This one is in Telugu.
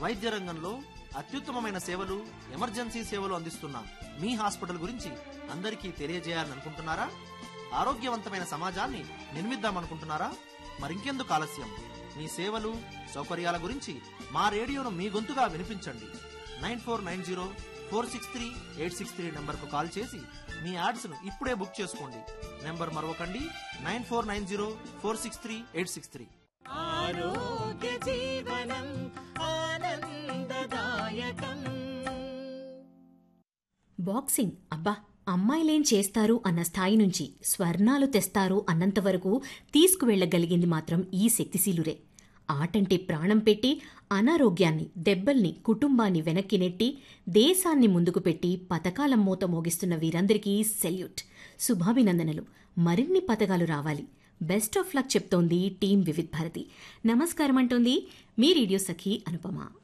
వైద్య రంగంలో అత్యుత్తమమైన సేవలు ఎమర్జెన్సీ సేవలు అందిస్తున్న మీ హాస్పిటల్ గురించి అందరికీ తెలియజేయాలనుకుంటున్నారా ఆరోగ్యవంతమైన సమాజాన్ని నిర్మిద్దామనుకుంటున్నారా మరింకెందుకు ఆలస్యం మీ సేవలు సౌకర్యాల గురించి మా రేడియోను మీ గొంతుగా వినిపించండి nine four nine zero four six three eight six three నెంబర్కు కాల్ చేసి మీ యాడ్స్ను ఇప్పుడే బుక్ చేసుకోండి నెంబర్ మరొకండి nine four nine zero four six three eight six three ఆరోగ్య జీవనం ఆనందదాయకం బాక్సింగ్ అబ్బా అమ్మాయిలేం చేస్తారు అన్న స్థాయి నుంచి స్వర్ణాలు తెస్తారు అన్నంత వరకు తీసుకువెళ్లగలిగింది మాత్రం ఈ శక్తిశీలురే ఆటంటే ప్రాణం పెట్టి అనారోగ్యాన్ని దెబ్బల్ని కుటుంబాన్ని వెనక్కి నెట్టి దేశాన్ని ముందుకు పెట్టి పతకాల మూత మోగిస్తున్న వీరందరికీ సెల్యూట్ శుభాభినందనలు మరిన్ని పతకాలు రావాలి బెస్ట్ ఆఫ్ లక్ చెప్తోంది టీం వివిధ్ భారతి నమస్కారం అంటోంది మీ రేడియో సఖి అనుపమ